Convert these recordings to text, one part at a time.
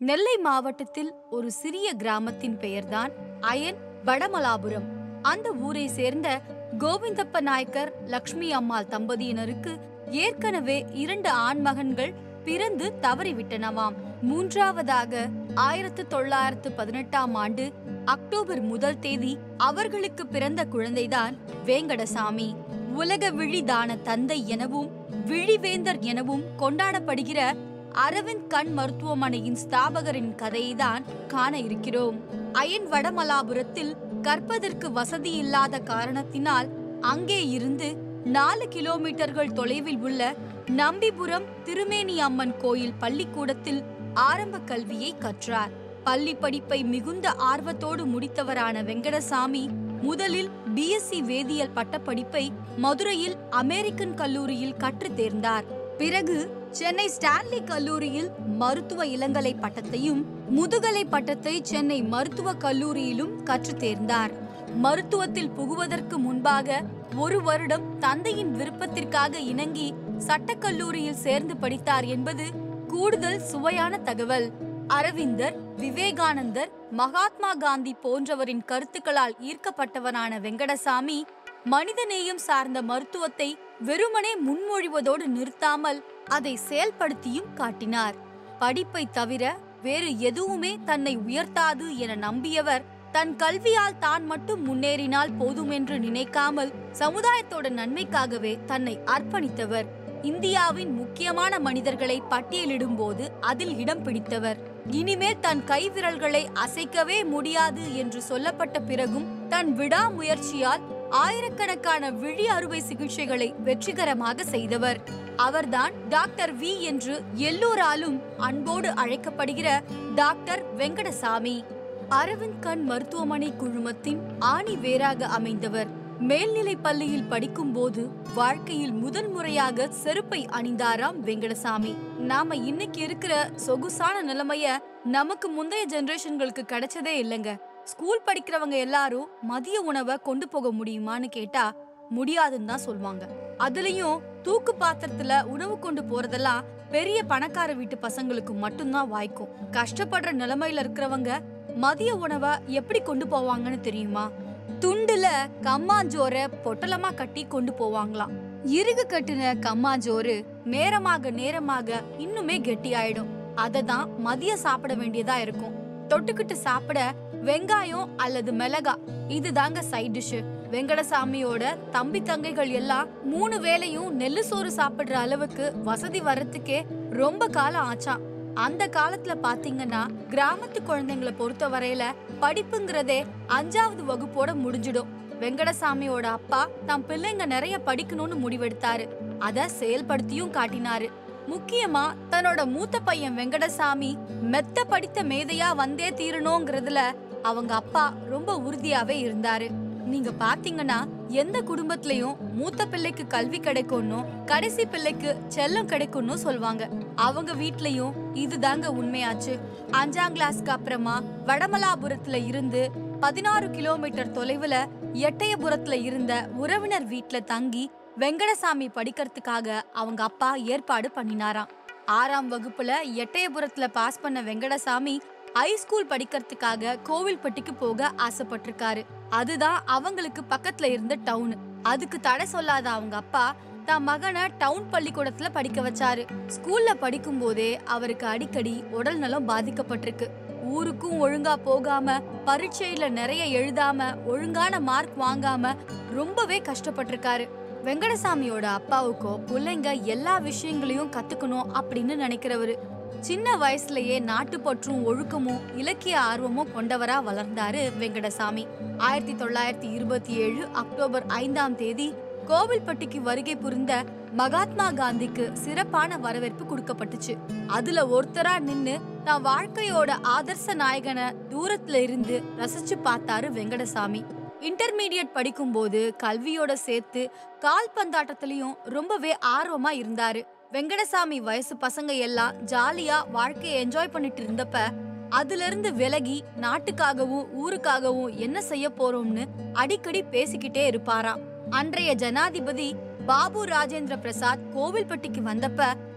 நெல்லை மாவட்டத்தில் ஒரு சிறிய கிராமத்தின் பெயர்தான் அயன் வடமலாபுரம் அந்த ஊரை சேர்ந்த கோவிந்தப்ப நாயக்கர் லக்ஷ்மி அம்மாள் தம்பதியினருக்கு ஏற்கனவே இரண்டு ஆண்மகன்கள் பிறந்து தவறிவிட்டனவாம் மூன்றாவதாக ஆயிரத்து தொள்ளாயிரத்து பதினெட்டாம் ஆண்டு அக்டோபர் முதல் தேதி அவர்களுக்கு பிறந்த குழந்தைதான் வேங்கடசாமி உலக விழிதான தந்தை எனவும் விழிவேந்தர் எனவும் கொண்டாடப்படுகிற அரவிந்த் கண் மருத்துவமனையின் ஸ்தாபகரின் கதையைதான் காண இருக்கிறோம் அயன் வடமலாபுரத்தில் கற்பதற்கு வசதி இல்லாத காரணத்தினால் அங்கே இருந்து நாலு கிலோமீட்டர்கள் தொலைவில் உள்ள நம்பிபுரம் திருமேனி அம்மன் கோயில் பள்ளிக்கூடத்தில் ஆரம்ப கல்வியை கற்றார் பள்ளி படிப்பை மிகுந்த ஆர்வத்தோடு முடித்தவரான வெங்கடசாமி முதலில் பிஎஸ்சி வேதியியல் பட்டப்படிப்பை மதுரையில் அமெரிக்கன் கல்லூரியில் கற்றுத் தேர்ந்தார் பிறகு சென்னை ஸ்டான்லி கல்லூரியில் மருத்துவ இளங்கலை பட்டத்தையும் முதுகலை பட்டத்தை சென்னை மருத்துவக் கல்லூரியிலும் கற்றுத் தேர்ந்தார் மருத்துவத்தில் புகுவதற்கு முன்பாக ஒரு வருடம் தந்தையின் விருப்பத்திற்காக இணங்கி சட்டக்கல்லூரியில் சேர்ந்து படித்தார் என்பது கூடுதல் சுவையான தகவல் அரவிந்தர் விவேகானந்தர் மகாத்மா காந்தி போன்றவரின் கருத்துக்களால் ஈர்க்கப்பட்டவரான வெங்கடசாமி மனிதநேயம் சார்ந்த மருத்துவத்தை வெறுமனே முன்மொழிவதோடு நிறுத்தாமல் அதை செயல்படுத்தியும் காட்டினார் படிப்பை தவிர வேறு எதுவுமே தன்னை உயர்த்தாது என நம்பியவர் தன் கல்வியால் தான் மட்டும் முன்னேறினால் போதுமென்று நினைக்காமல் சமுதாயத்தோட நன்மைக்காகவே தன்னை அர்ப்பணித்தவர் இந்தியாவின் முக்கியமான மனிதர்களை பட்டியலிடும்போது அதில் இடம் பிடித்தவர் இனிமேல் தன் கைவிரல்களை அசைக்கவே முடியாது என்று சொல்லப்பட்ட பிறகும் தன் விடாமுயற்சியால் ஆயிரக்கணக்கான விழி அறுவை சிகிச்சைகளை வெற்றிகரமாக செய்தவர் அவர்தான் டாக்டர் வி என்று எல்லோராலும் அன்போடு அழைக்கப்படுகிற டாக்டர் வெங்கடசாமி அரவிந்த் கண் மருத்துவமனை குழுமத்தின் ஆணி வேராக அமைந்தவர் மேல்நிலை பள்ளியில் படிக்கும்போது வாழ்க்கையில் முதன் முறையாக செருப்பை அணிந்தாராம் வெங்கடசாமி நாம இன்னைக்கு இருக்கிற சொகுசான நிலைமைய நமக்கு முந்தைய ஜெனரேஷன்களுக்கு கிடைச்சதே இல்லைங்க ஸ்கூல் படிக்கிறவங்க எல்லாரும் மதிய உணவை கொண்டு போக முடியுமான்னு கேட்டா முடியாதுன்னு தான் சொல்லுவாங்க அதுலயும் தூக்கு பாத்திரத்துல உணவு கொண்டு போறதெல்லாம் பெரிய பணக்கார வீட்டு பசங்களுக்கு மட்டும்தான் வாய்க்கும் கஷ்டப்படுற நிலைமையில இருக்கிறவங்க மதிய உணவை எப்படி கொண்டு போவாங்கன்னு தெரியுமா துண்டுல கம்மாஞ்சோற பொட்டலமா கட்டி கொண்டு போவாங்களாம் இறுகு கட்டின கம்மாஞ்சோறு நேரமாக நேரமாக இன்னுமே கெட்டியாயிடும் அதை தான் மதியம் சாப்பிட வேண்டியதா இருக்கும் தொட்டுக்கிட்டு சாப்பிட வெங்காயம் அல்லது மிளகா இதுதாங்க சைட் டிஷ் வெங்கடசாமியோட தம்பி தங்கைகள் எல்லாம் மூணு வேளையும் நெல்லு சோறு சாப்பிடுற அளவுக்கு வசதி வர்றதுக்கே ரொம்ப காலம் ஆச்சாம் அந்த காலத்துல பாத்தீங்கன்னா கிராமத்து குழந்தைங்களை பொறுத்த வரையில படிப்புங்கிறதே அஞ்சாவது வகுப்போட முடிஞ்சிடும் வெங்கடசாமியோட அப்பா தம் பிள்ளைங்க நிறைய படிக்கணும்னு முடிவெடுத்தாரு அத செயல்படுத்தியும் காட்டினாரு முக்கியமா தன்னோட மூத்த பையன் வெங்கடசாமி மெத்த படித்த மேதையா வந்தே தீரணுங்கிறதுல அவங்க அப்பா ரொம்ப உறுதியாவே இருந்தாரு நீங்க பாத்தீங்கன்னா எந்த குடும்பத்திலயும் மூத்த பிள்ளைக்கு கல்வி கிடைக்கும்னும் கடைசி பிள்ளைக்கு செல்லம் கிடைக்கும்னு சொல்லுவாங்க அவங்க வீட்லயும் இதுதாங்க உண்மையாச்சு அஞ்சாம் கிளாஸ்க்கு அப்புறமா வடமலாபுரத்துல இருந்து பதினாறு கிலோமீட்டர் தொலைவுல எட்டயபுரத்துல இருந்த உறவினர் வீட்ல தங்கி வெங்கடசாமி படிக்கிறதுக்காக அவங்க அப்பா ஏற்பாடு பண்ணினாராம் ஆறாம் வகுப்புல எட்டயபுரத்துல பாஸ் பண்ண வெங்கடசாமி ஹைஸ்கூல் படிக்கிறதுக்காக கோவில்பட்டிக்கு போக ஆசைப்பட்டிருக்காரு அதுதான் அவங்களுக்கு பக்கத்துல இருந்த டவுன் அதுக்கு தடை சொல்லாத அவங்க அப்பா தன் மகனை டவுன் பள்ளிக்கூடத்துல படிக்க வச்சாரு ஸ்கூல்ல படிக்கும் போதே அவருக்கு அடிக்கடி உடல் நலம் பாதிக்கப்பட்டிருக்கு ஊருக்கும் ஒழுங்கா போகாம பரீட்சையில நிறைய எழுதாம ஒழுங்கான மார்க் வாங்காம ரொம்பவே கஷ்டப்பட்டிருக்காரு வெங்கடசாமியோட அப்பாவுக்கோ பிள்ளைங்க எல்லா விஷயங்களையும் கத்துக்கணும் அப்படின்னு நினைக்கிறவரு சின்ன வயசுலயே நாட்டுப்பற்றும் ஒழுக்கமும் இலக்கிய ஆர்வமும் கொண்டவரா வளர்ந்தாரு வெங்கடசாமி ஆயிரத்தி தொள்ளாயிரத்தி இருபத்தி ஏழு அக்டோபர் ஐந்தாம் தேதி கோவில்பட்டிக்கு வருகை புரிந்த மகாத்மா காந்திக்கு சிறப்பான வரவேற்பு கொடுக்கப்பட்டுச்சு அதுல ஒருத்தரா நின்னு தான் வாழ்க்கையோட ஆதர்ச நாயகனை தூரத்துல இருந்து ரசிச்சு பார்த்தாரு வெங்கடசாமி இன்டர்மீடியட் படிக்கும்போது கல்வியோட சேர்த்து கால்பந்தாட்டத்திலையும் ரொம்பவே ஆர்வமா இருந்தாரு வெங்கடசாமி வயசு பசங்க எல்லாம் ஜாலியா வாழ்க்கையை என்ஜாய் பண்ணிட்டு இருந்தப்ப அதுல இருந்து விலகி நாட்டுக்காகவும் ஊருக்காகவும் என்ன செய்ய போறோம்னு அடிக்கடி பேசிக்கிட்டே இருப்பாராம் அன்றைய ஜனாதிபதி பாபு ராஜேந்திர பிரசாத் கோவில்பட்டிக்கு வந்தப்ப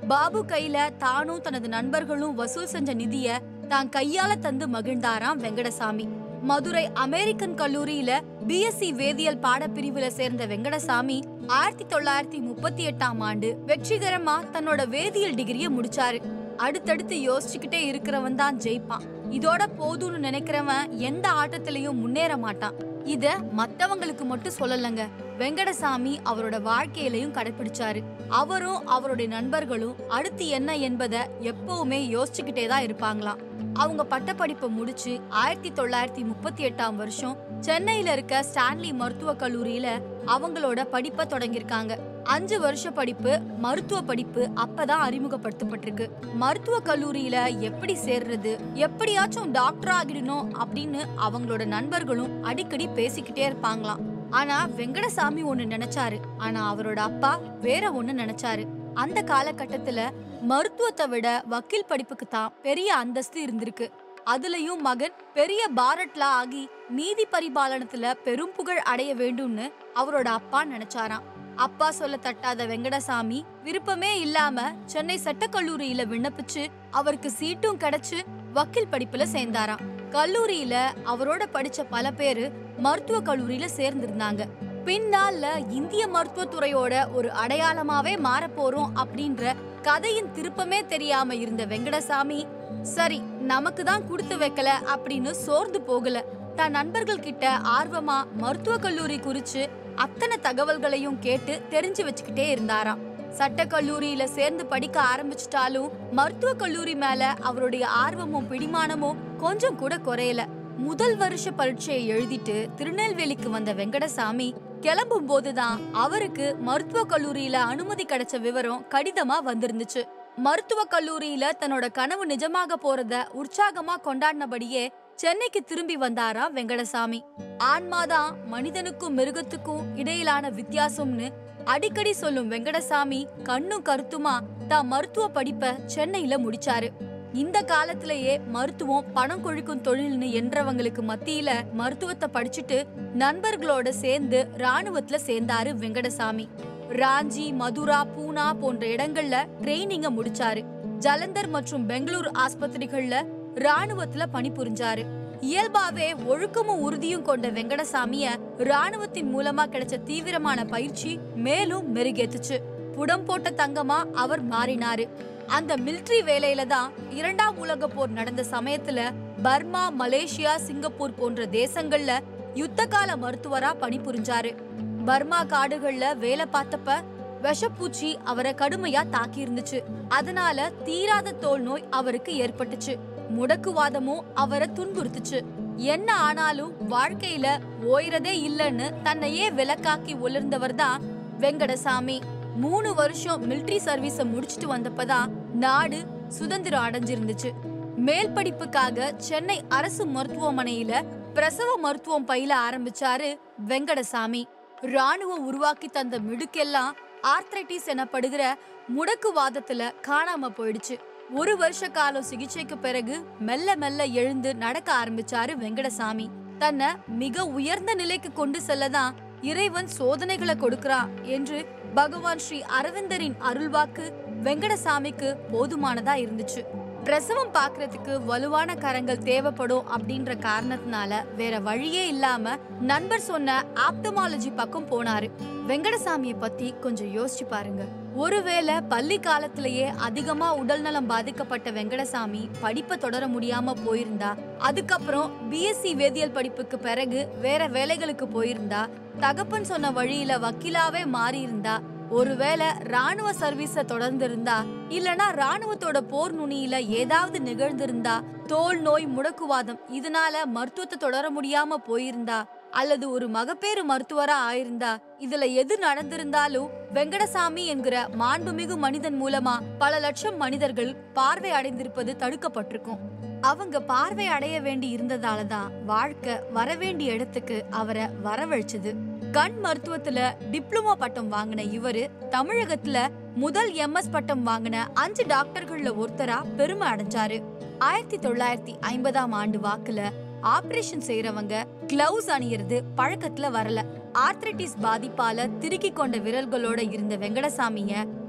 பாபு கையில தானும் தனது நண்பர்களும் வசூல் செஞ்ச நிதிய தான் கையால தந்து மகிழ்ந்தாராம் வெங்கடசாமி மதுரை அமெரிக்கன் கல்லூரியில பிஎஸ்சி வேதியியல் பாடப்பிரிவுல சேர்ந்த வெங்கடசாமி ஆயிரத்தி தொள்ளாயிரத்தி முப்பத்தி எட்டாம் ஆண்டு வெற்றிகரமா தன்னோட வேதியியல் டிகிரிய முடிச்சாரு அடுத்தடுத்து யோசிச்சுக்கிட்டே இருக்கிறவன் தான் ஜெயிப்பான் இதோட போதும்னு நினைக்கிறவன் எந்த ஆட்டத்திலையும் முன்னேற மாட்டான் இத மத்தவங்களுக்கு மட்டும் சொல்லலங்க வெங்கடசாமி அவரோட வாழ்க்கையிலையும் கடைபிடிச்சாரு அவரும் அவருடைய நண்பர்களும் அடுத்து என்ன என்பதை எப்பவுமே யோசிச்சுக்கிட்டே தான் இருப்பாங்களாம் அவங்க பட்டப்படிப்பை முடிச்சு ஆயிரத்தி தொள்ளாயிரத்தி முப்பத்தி எட்டாம் வருஷம் சென்னையில இருக்க ஸ்டான்லி மருத்துவக் கல்லூரியில அவங்களோட படிப்பை தொடங்கியிருக்காங்க அஞ்சு வருஷ படிப்பு மருத்துவ படிப்பு அப்பதான் அறிமுகப்படுத்தப்பட்டிருக்கு மருத்துவ கல்லூரியில எப்படி சேர்றது எப்படியாச்சும் டாக்டர் ஆகிடணும் அப்படின்னு அவங்களோட நண்பர்களும் அடிக்கடி பேசிக்கிட்டே இருப்பாங்களாம் ஆனா வெங்கடசாமி ஒண்ணு நினைச்சாரு ஆனா அவரோட அப்பா வேற ஒண்ணு நினைச்சாரு அந்த காலகட்டத்துல மருத்துவத்தை விட வக்கீல் படிப்புக்கு தான் பெரிய அந்தஸ்து இருந்திருக்கு அதுலயும் மகன் பெரிய பாரட்லா ஆகி நீதி பரிபாலனத்துல பெரும் புகழ் அடைய வேண்டும்னு அவரோட அப்பா நினைச்சாராம் அப்பா சொல்ல தட்டாத வெங்கடசாமி விருப்பமே இல்லாம சென்னை சட்டக்கல்லூரியில விண்ணப்பிச்சு அவருக்கு சீட்டும் கிடைச்சு வக்கீல் படிப்புல சேர்ந்தாராம் கல்லூரியில அவரோட படிச்ச பல பேரு மருத்துவ கல்லூரியில சேர்ந்திருந்தாங்க பின்னால இந்திய மருத்துவத்துறையோட ஒரு அடையாளமாவே மாறப் போறோம் அப்படின்ற கதையின் திருப்பமே தெரியாம இருந்த வெங்கடசாமி சரி நமக்கு தான் கொடுத்து வைக்கல அப்படின்னு சோர்ந்து போகல தன் நண்பர்கள் கிட்ட ஆர்வமா மருத்துவ கல்லூரி குறிச்சு அத்தனை தகவல்களையும் கேட்டு தெரிஞ்சு வச்சுக்கிட்டே இருந்தாராம் சட்ட கல்லூரியில சேர்ந்து படிக்க ஆரம்பிச்சிட்டாலும் மருத்துவ கல்லூரி மேல அவருடைய ஆர்வமும் பிடிமானமும் கொஞ்சம் கூட குறையல முதல் வருஷ பரீட்சையை எழுதிட்டு திருநெல்வேலிக்கு வந்த வெங்கடசாமி கிளம்பும் போதுதான் அவருக்கு மருத்துவ கல்லூரியில அனுமதி கிடைச்ச விவரம் கடிதமா வந்திருந்துச்சு மருத்துவ கல்லூரியில தன்னோட கனவு நிஜமாக போறத உற்சாகமா கொண்டாடினபடியே சென்னைக்கு திரும்பி வந்தாராம் வெங்கடசாமி ஆன்மாதான் மனிதனுக்கும் மிருகத்துக்கும் இடையிலான வித்தியாசம்னு அடிக்கடி சொல்லும் வெங்கடசாமி கண்ணும் கருத்துமா தான் மருத்துவ படிப்ப சென்னையில முடிச்சாரு இந்த காலத்திலேயே மருத்துவம் பணம் கொழிக்கும் தொழில்னு என்றவங்களுக்கு மத்தியில மருத்துவத்தை படிச்சுட்டு நண்பர்களோட சேர்ந்து ராணுவத்துல சேர்ந்தாரு வெங்கடசாமி ராஞ்சி மதுரா பூனா போன்ற இடங்கள்ல ட்ரைனிங்க முடிச்சாரு ஜலந்தர் மற்றும் பெங்களூர் ஆஸ்பத்திரிகள்ல ராணுவத்துல பணிபுரிஞ்சாரு இயல்பாவே ஒழுக்கமும் உறுதியும் கொண்ட வெங்கடசாமிய ராணுவத்தின் மூலமா கிடைச்ச தீவிரமான பயிற்சி மேலும் மெருகேத்துச்சு புடம் போட்ட தங்கமா அவர் மாறினாரு அந்த மிலிட்டரி வேலையில தான் இரண்டாம் உலக போர் நடந்த சமயத்துல பர்மா மலேசியா சிங்கப்பூர் போன்ற தேசங்கள்ல யுத்த கால மருத்துவரா பணிபுரிஞ்சாரு பர்மா காடுகள்ல வேலை பார்த்தப்ப விஷப்பூச்சி அவரை கடுமையா தாக்கி இருந்துச்சு அதனால தீராத தோல் நோய் அவருக்கு ஏற்பட்டுச்சு முடக்குவாதமும் அவரை துன்புறுத்துச்சு என்ன ஆனாலும் வாழ்க்கையில ஓய்றதே இல்லைன்னு தன்னையே விலக்காக்கி உலர்ந்தவர் தான் வெங்கடசாமி மூணு வருஷம் மிலிட்டரி சர்வீஸ முடிச்சிட்டு வந்தப்பதான் நாடு சுதந்திரம் அடைஞ்சிருந்துச்சு மேல் படிப்புக்காக சென்னை அரசு மருத்துவமனையில பிரசவ மருத்துவம் பயில ஆரம்பிச்சாரு வெங்கடசாமி ராணுவம் உருவாக்கி தந்த மிடுக்கெல்லாம் ஆர்த்ரைட்டிஸ் எனப்படுகிற முடக்குவாதத்துல காணாம போயிடுச்சு ஒரு வருஷ காலம் சிகிச்சைக்கு பிறகு மெல்ல மெல்ல எழுந்து நடக்க ஆரம்பிச்சாரு வெங்கடசாமி தன்னை மிக உயர்ந்த நிலைக்கு கொண்டு செல்லதான் இறைவன் சோதனைகளை கொடுக்கறான் என்று பகவான் ஸ்ரீ அரவிந்தரின் அருள்வாக்கு வெங்கடசாமிக்கு போதுமானதா இருந்துச்சு பிரசவம் பார்க்கறதுக்கு வலுவான கரங்கள் தேவைப்படும் அப்படின்ற காரணத்தினால வேற வழியே இல்லாம நண்பர் சொன்ன ஆப்டமாலஜி பக்கம் போனாரு வெங்கடசாமிய பத்தி கொஞ்சம் யோசிச்சு பாருங்க ஒருவேளை பள்ளி காலத்திலேயே அதிகமா உடல்நலம் பாதிக்கப்பட்ட வெங்கடசாமி படிப்பை தொடர முடியாம போயிருந்தா அதுக்கப்புறம் பிஎஸ்சி வேதியியல் படிப்புக்கு பிறகு வேற வேலைகளுக்கு போயிருந்தா தகப்பன் சொன்ன வழியில வக்கீலாவே மாறி இருந்தா ஒருவேளை ராணுவ சர்வீஸ தொடர்ந்திருந்தா இல்லனா ராணுவத்தோட போர் நுனியில ஏதாவது நிகழ்ந்திருந்தா தோல் நோய் முடக்குவாதம் இதனால மருத்துவத்தை தொடர முடியாம போயிருந்தா அல்லது ஒரு மகப்பேறு மருத்துவரா ஆயிருந்தா இதுல எது நடந்திருந்தாலும் வெங்கடசாமி என்கிற மாண்புமிகு மனிதன் மூலமா பல லட்சம் மனிதர்கள் பார்வை அடைந்திருப்பது தடுக்கப்பட்டிருக்கும் அவங்க பார்வை அடைய வேண்டி இருந்ததால தான் வாழ்க்கை வரவேண்டிய இடத்துக்கு அவரை வரவழைச்சது கண் மருத்துவத்துல டிப்ளமோ பட்டம் வாங்கின இவரு தமிழகத்துல முதல் எம்எஸ் பட்டம் வாங்கின அஞ்சு டாக்டர்கள்ல ஒருத்தரா பெருமை அடைஞ்சாரு ஆயிரத்தி தொள்ளாயிரத்தி ஐம்பதாம் ஆண்டு வாக்குல ஆபரேஷன் செய்யறவங்க கிளவுஸ் அணியறது பழக்கத்துல வரல ஆர்த்ரைட்டிஸ் பாதிப்பால திருக்கி கொண்ட விரல்களோட இருந்த வெங்கடசாமிய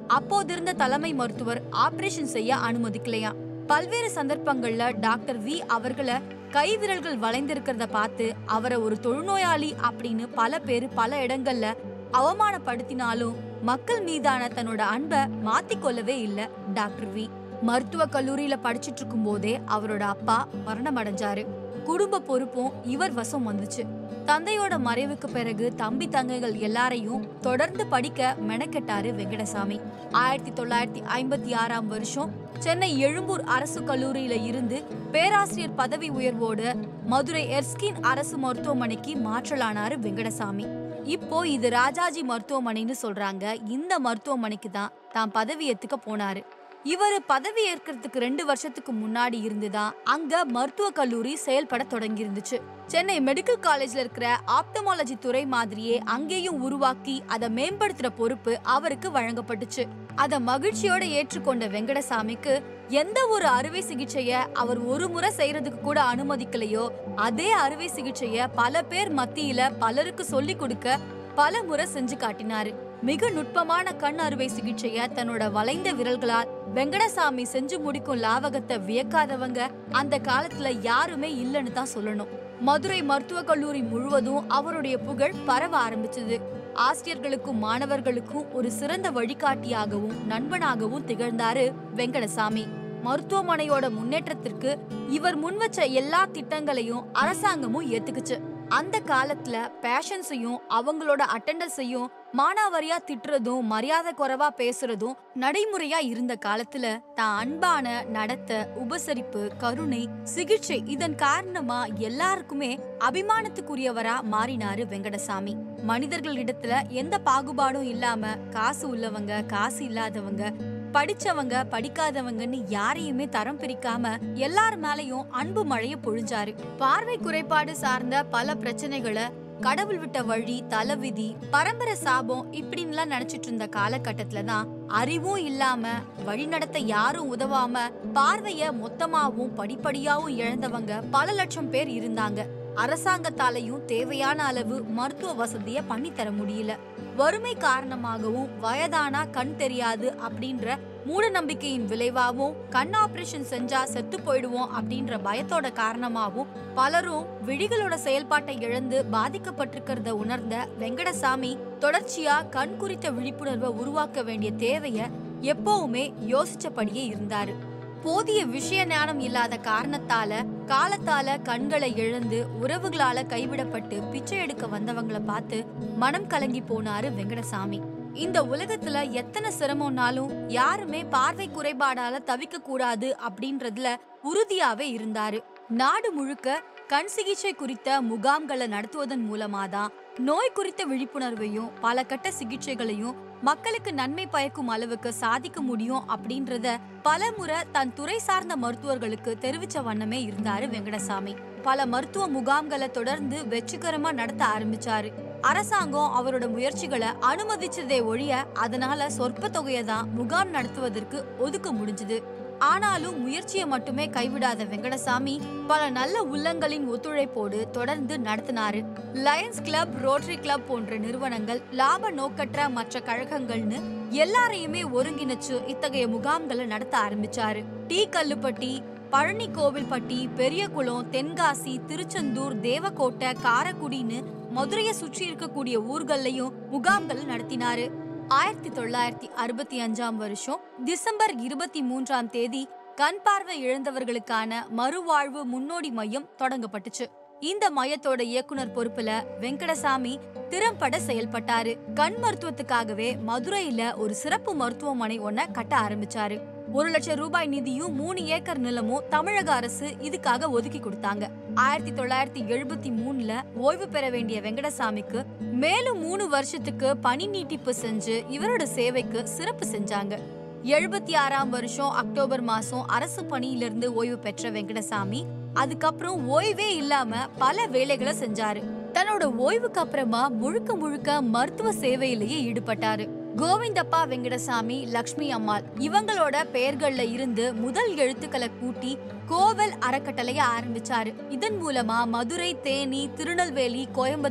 அப்போதிருந்த தலைமை மருத்துவர் ஆபரேஷன் செய்ய அனுமதிக்கலையாம் பல்வேறு சந்தர்ப்பங்கள்ல டாக்டர் வி அவர்களை கை விரல்கள் வளைந்திருக்கிறத பார்த்து அவரை ஒரு தொழுநோயாளி அப்படின்னு பல பேர் பல இடங்கள்ல அவமானப்படுத்தினாலும் மக்கள் மீதான தன்னோட அன்பை மாத்திக்கொள்ளவே இல்ல டாக்டர் வி மருத்துவ கல்லூரியில படிச்சிட்டு இருக்கும் போதே அவரோட அப்பா மரணம் அடைஞ்சாரு குடும்ப பொறுப்பும் இவர் வசம் வந்துச்சு தந்தையோட மறைவுக்கு பிறகு தம்பி தங்கைகள் எல்லாரையும் தொடர்ந்து படிக்க மெனக்கெட்டாரு வெங்கடசாமி ஆயிரத்தி தொள்ளாயிரத்தி ஐம்பத்தி ஆறாம் வருஷம் சென்னை எழும்பூர் அரசு கல்லூரியில இருந்து பேராசிரியர் பதவி உயர்வோடு மதுரை எர்ஸ்கின் அரசு மருத்துவமனைக்கு மாற்றலானாரு வெங்கடசாமி இப்போ இது ராஜாஜி மருத்துவமனைன்னு சொல்றாங்க இந்த மருத்துவமனைக்கு தான் தான் பதவி ஏத்துக்க போனாரு இவர் பதவி ஏற்கிறதுக்கு ரெண்டு வருஷத்துக்கு முன்னாடி இருந்துதான் அங்க மருத்துவ கல்லூரி செயல்பட தொடங்கி இருந்துச்சு சென்னை மெடிக்கல் காலேஜ்ல இருக்கிற ஆப்டமாலஜி துறை மாதிரியே அங்கேயும் உருவாக்கி அதை மேம்படுத்துற பொறுப்பு அவருக்கு வழங்கப்பட்டுச்சு அத மகிழ்ச்சியோட ஏற்றுக்கொண்ட வெங்கடசாமிக்கு எந்த ஒரு அறுவை சிகிச்சைய அவர் ஒரு முறை செய்யறதுக்கு கூட அனுமதிக்கலையோ அதே அறுவை சிகிச்சைய பல பேர் மத்தியில பலருக்கு சொல்லி கொடுக்க பல முறை செஞ்சு காட்டினாரு மிக நுட்பமான கண் அறுவை சிகிச்சைய தன்னோட வளைந்த விரல்களால் வெங்கடசாமி செஞ்சு முடிக்கும் லாவகத்தை வியக்காதவங்க அந்த காலத்துல யாருமே இல்லைன்னு தான் சொல்லணும் மதுரை மருத்துவக் கல்லூரி முழுவதும் அவருடைய புகழ் பரவ ஆரம்பிச்சது ஆசிரியர்களுக்கும் மாணவர்களுக்கும் ஒரு சிறந்த வழிகாட்டியாகவும் நண்பனாகவும் திகழ்ந்தாரு வெங்கடசாமி மருத்துவமனையோட முன்னேற்றத்திற்கு இவர் முன்வச்ச எல்லா திட்டங்களையும் அரசாங்கமும் ஏத்துக்குச்சு அந்த காலத்துல பேஷன்ஸையும் அவங்களோட அட்டண்டன்ஸையும் மானாவாரியா திட்டுறதும் மரியாதை குறைவா பேசுறதும் நடைமுறையா இருந்த காலத்துல தான் அன்பான நடத்த உபசரிப்பு கருணை சிகிச்சை இதன் காரணமா எல்லாருக்குமே அபிமானத்துக்குரியவரா மாறினாரு வெங்கடசாமி மனிதர்களிடத்துல எந்த பாகுபாடும் இல்லாம காசு உள்ளவங்க காசு இல்லாதவங்க படிச்சவங்க படிக்காதவங்கன்னு யாரையுமே தரம் பிரிக்காம எல்லார் மேலயும் அன்பு மழைய பொழிஞ்சாரு பார்வை குறைபாடு சார்ந்த பல பிரச்சனைகளை கடவுள் விட்ட வழி தலைவிதி பரம்பரை சாபம் இப்படின்லாம் நினைச்சிட்டு இருந்த காலகட்டத்துல தான் அறிவும் இல்லாம வழி நடத்த யாரும் உதவாம பார்வைய மொத்தமாவும் படிப்படியாவும் இழந்தவங்க பல லட்சம் பேர் இருந்தாங்க அரசாங்கத்தாலையும் தேவையான அளவு மருத்துவ வசதிய பண்ணி தர முடியல வறுமை காரணமாகவும் வயதானா கண் தெரியாது அப்படின்ற மூட நம்பிக்கையின் விளைவாகவும் கண் ஆபரேஷன் செஞ்சா செத்து போயிடுவோம் அப்படின்ற பயத்தோட காரணமாகவும் பலரும் விழிகளோட செயல்பாட்டை இழந்து பாதிக்கப்பட்டிருக்கிறத உணர்ந்த வெங்கடசாமி தொடர்ச்சியா கண் குறித்த விழிப்புணர்வை உருவாக்க வேண்டிய தேவைய எப்பவுமே யோசிச்சபடியே இருந்தாரு போதிய விஷய ஞானம் இல்லாத காரணத்தால காலத்தால கண்களை இழந்து உறவுகளால கைவிடப்பட்டு பிச்சை எடுக்க வந்தவங்கள பார்த்து மனம் கலங்கி போனாரு வெங்கடசாமி இந்த உலகத்துல எத்தனை சிரமம்னாலும் யாருமே பார்வை குறைபாடால தவிக்க கூடாது அப்படின்றதுல உறுதியாவே இருந்தாரு நாடு முழுக்க கண் சிகிச்சை குறித்த முகாம்களை நடத்துவதன் மூலமாதான் நோய் குறித்த விழிப்புணர்வையும் பல கட்ட சிகிச்சைகளையும் மக்களுக்கு நன்மை பயக்கும் அளவுக்கு சாதிக்க முடியும் அப்படின்றத பல முறை தன் துறை சார்ந்த மருத்துவர்களுக்கு தெரிவிச்ச வண்ணமே இருந்தாரு வெங்கடசாமி பல மருத்துவ முகாம்களை தொடர்ந்து வெற்றிகரமா நடத்த ஆரம்பிச்சாரு அரசாங்கம் அவரோட முயற்சிகளை அனுமதிச்சதே ஒழிய அதனால சொற்ப தொகையை தான் முகாம் நடத்துவதற்கு ஒதுக்க முடிஞ்சது ஆனாலும் முயற்சியை மட்டுமே கைவிடாத வெங்கடசாமி பல நல்ல உள்ளங்களின் ஒத்துழைப்போடு தொடர்ந்து நடத்தினாரு லயன்ஸ் கிளப் ரோட்டரி கிளப் போன்ற நிறுவனங்கள் லாப நோக்கற்ற மற்ற கழகங்கள்னு எல்லாரையுமே ஒருங்கிணைச்சு இத்தகைய முகாம்களை நடத்த ஆரம்பிச்சாரு டீ கல்லுப்பட்டி பழனி கோவில்பட்டி பெரியகுளம் தென்காசி திருச்செந்தூர் தேவக்கோட்டை காரக்குடின்னு மதுரையை சுற்றி இருக்கக்கூடிய ஊர்கள்லயும் முகாம்கள் நடத்தினாரு ஆயிரத்தி தொள்ளாயிரத்தி அறுபத்தி அஞ்சாம் வருஷம் டிசம்பர் இருபத்தி மூன்றாம் தேதி கண் பார்வை இழந்தவர்களுக்கான மறுவாழ்வு முன்னோடி மையம் தொடங்கப்பட்டுச்சு இந்த மையத்தோட இயக்குனர் பொறுப்புல வெங்கடசாமி திறம்பட செயல்பட்டாரு கண் மருத்துவத்துக்காகவே மதுரையில ஒரு சிறப்பு மருத்துவமனை ஒன்ன கட்ட ஆரம்பிச்சாரு ஒரு லட்சம் ரூபாய் நிதியும் மூணு ஏக்கர் நிலமும் தமிழக அரசு இதுக்காக ஒதுக்கி கொடுத்தாங்க ஆயிரத்தி தொள்ளாயிரத்தி எழுபத்தி மூணுல ஓய்வு பெற வேண்டிய வெங்கடசாமிக்கு மேலும் மூணு வருஷத்துக்கு பணி நீட்டிப்பு செஞ்சு இவரோட சேவைக்கு சிறப்பு செஞ்சாங்க எழுபத்தி ஆறாம் வருஷம் அக்டோபர் மாசம் அரசு பணியிலிருந்து ஓய்வு பெற்ற வெங்கடசாமி அதுக்கப்புறம் ஓய்வே இல்லாம பல வேலைகளை செஞ்சாரு தன்னோட ஓய்வுக்கு அப்புறமா முழுக்க முழுக்க மருத்துவ சேவையிலேயே ஈடுபட்டாரு கோவிந்தப்பா வெங்கடசாமி லக்ஷ்மி அம்மாள் இவங்களோட பெயர்கள்ல இருந்து முதல் எழுத்துக்களை கூட்டி கோவல் அறக்கட்டளைய ஆரம்பிச்சாரு இதன் மூலமா மதுரை தேனி திருநெல்வேலி கோயம்புத்தூர்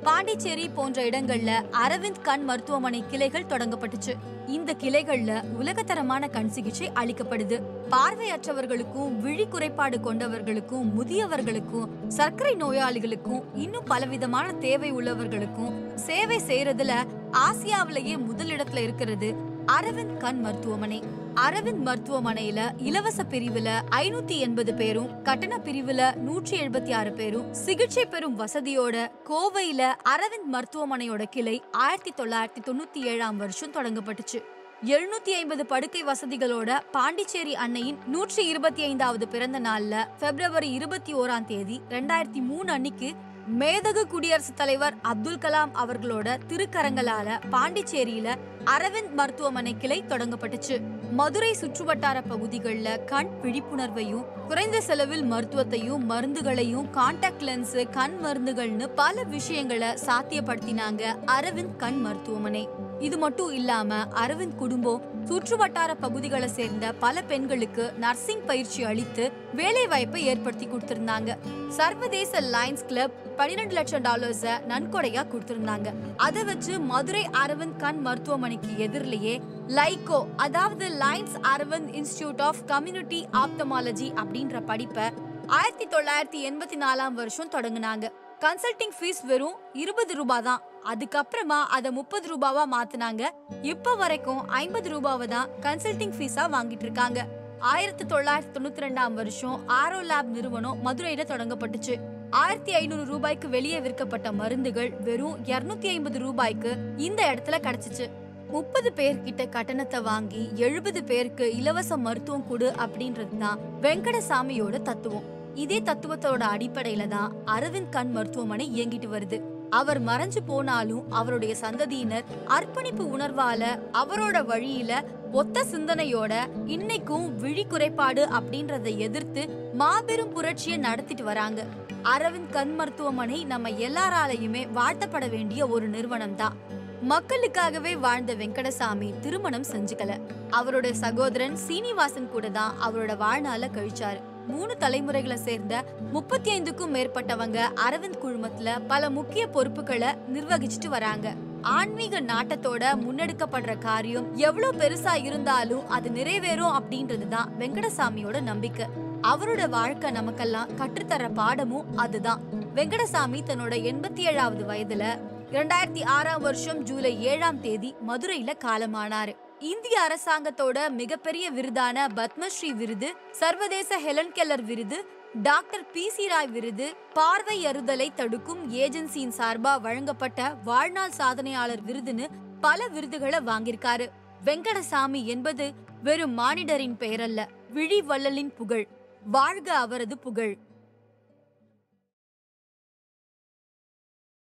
பாண்டிச்சேரி போன்ற இடங்கள்ல அரவிந்த் கண் மருத்துவமனை கிளைகள் தொடங்கப்பட்டுச்சு இந்த கிளைகள்ல உலகத்தரமான கண் சிகிச்சை அளிக்கப்படுது பார்வையற்றவர்களுக்கும் விழி குறைபாடு கொண்டவர்களுக்கும் முதியவர்களுக்கும் சர்க்கரை நோயாளிகளுக்கும் இன்னும் பலவிதமான தேவை உள்ளவர்களுக்கும் சேவை செய்யறதுல ஆசியாவிலேயே முதலிடத்துல இருக்கிறது அரவிந்த் கண் மருத்துவமனை அரவிந்த் மருத்துவமனையில இலவச பிரிவுல ஐநூத்தி எண்பது பேரும் கட்டண பிரிவுல நூற்றி எழுபத்தி ஆறு பேரும் சிகிச்சை பெறும் வசதியோட கோவையில அரவிந்த் மருத்துவமனையோட கிளை ஆயிரத்தி தொள்ளாயிரத்தி தொண்ணூத்தி ஏழாம் வருஷம் தொடங்கப்பட்டுச்சு எழுநூத்தி ஐம்பது படுக்கை வசதிகளோட பாண்டிச்சேரி அன்னையின் நூற்றி இருபத்தி ஐந்தாவது பிறந்த நாள்ல பிப்ரவரி இருபத்தி ஓராம் தேதி ரெண்டாயிரத்தி மூணு அன்னைக்கு மேதகு குடியரசுத் தலைவர் அப்துல் கலாம் அவர்களோட திருக்கரங்களால பாண்டிச்சேரியில அரவிந்த் மருத்துவமனை கிளை தொடங்கப்பட்டுச்சு மதுரை சுற்றுவட்டார பகுதிகளில் கண் விழிப்புணர்வையும் குறைந்த செலவில் மருத்துவத்தையும் மருந்துகளையும் கான்டாக்ட் லென்ஸ் கண் மருந்துகள்னு பல விஷயங்களை சாத்தியப்படுத்தினாங்க அரவிந்த் கண் மருத்துவமனை இது மட்டும் இல்லாம அரவிந்த் குடும்பம் சுற்றுவட்டார பகுதிகளை சேர்ந்த பல பெண்களுக்கு நர்சிங் பயிற்சி அளித்து வேலை வாய்ப்பை ஏற்படுத்தி கொடுத்திருந்தாங்க சர்வதேச லைன்ஸ் கிளப் பன்னிரெண்டு லட்சம் டாலர்ஸ நன்கொடையா கொடுத்திருந்தாங்க அதை வச்சு மதுரை அரவிந்த் கண் மருத்துவமனைக்கு எதிரிலேயே லைகோ அதாவது Lions Aravind institute of community ophthalmology அப்படின்ற படிப்பை ஆயிரத்தி தொள்ளாயிரத்தி எண்பத்தி நாலாம் வருஷம் தொடங்குனாங்க கன்சல்டிங் ஃபீஸ் வெறும் இருபது ரூபாய் தான் அதுக்கப்புறமா அதை முப்பது ரூபாவா மாத்துனாங்க இப்ப வரைக்கும் ஐம்பது ரூபாவை தான் கன்சல்டிங் ஃபீஸா வாங்கிட்டு இருக்காங்க ஆயிரத்தி தொள்ளாயிரத்தி தொண்ணூத்தி ரெண்டாம் வருஷம் ஆரோ லேப் நிறுவனம் மதுரையில தொடங்கப்பட்டுச்சு ஆயிரத்தி ஐநூறு ரூபாய்க்கு வெளியே விற்கப்பட்ட மருந்துகள் வெறும் இருநூத்தி ஐம்பது ரூபாய்க்கு இந்த இடத்துல கிடைச்சிச்சு முப்பது பேர்கிட்ட கட்டணத்தை வாங்கி எழுபது பேருக்கு இலவச மருத்துவம் கொடு அப்படின்றது தான் வெங்கடசாமியோட தத்துவம் இதே தத்துவத்தோட அடிப்படையில தான் அரவிந்த் கண் மருத்துவமனை இயங்கிட்டு வருது அவர் மறைஞ்சு போனாலும் அவருடைய சந்ததியினர் அர்ப்பணிப்பு உணர்வால அவரோட வழியில ஒத்த சிந்தனையோட இன்னைக்கும் விழி குறைபாடு அப்படின்றத எதிர்த்து மாபெரும் புரட்சியை நடத்திட்டு வராங்க அரவிந்த் கண் மருத்துவமனை நம்ம எல்லாராலையுமே வாழ்த்தப்பட வேண்டிய ஒரு நிறுவனம் தான் மக்களுக்காகவே வாழ்ந்த வெங்கடசாமி திருமணம் செஞ்சுக்கல அவரோட சகோதரன் சீனிவாசன் கூட தான் அவரோட வாழ்நாள கழிச்சாரு மூணு தலைமுறைகளை சேர்ந்த முப்பத்தி ஐந்துக்கும் மேற்பட்டவங்க அரவிந்த் குழுமத்துல பல முக்கிய பொறுப்புகளை நிர்வகிச்சுட்டு வராங்க ஆன்மீக நாட்டத்தோட முன்னெடுக்கப்படுற காரியம் எவ்வளவு பெருசா இருந்தாலும் அது நிறைவேறும் அப்படின்றது தான் வெங்கடசாமியோட நம்பிக்கை அவரோட வாழ்க்கை நமக்கெல்லாம் கற்றுத்தர பாடமும் அதுதான் வெங்கடசாமி தன்னோட எண்பத்தி ஏழாவது வயதுல இரண்டாயிரத்தி ஆறாம் வருஷம் ஜூலை ஏழாம் தேதி மதுரையில காலமானாரு இந்திய அரசாங்கத்தோட மிகப்பெரிய விருதான பத்மஸ்ரீ விருது சர்வதேச ஹெலன் கெல்லர் விருது டாக்டர் பி சி ராய் விருது பார்வை அறுதலை தடுக்கும் ஏஜென்சியின் சார்பா வழங்கப்பட்ட வாழ்நாள் சாதனையாளர் விருதுன்னு பல விருதுகளை வாங்கியிருக்காரு வெங்கடசாமி என்பது வெறும் மானிடரின் பெயரல்ல விழி வள்ளலின் புகழ் வாழ்க அவரது புகழ்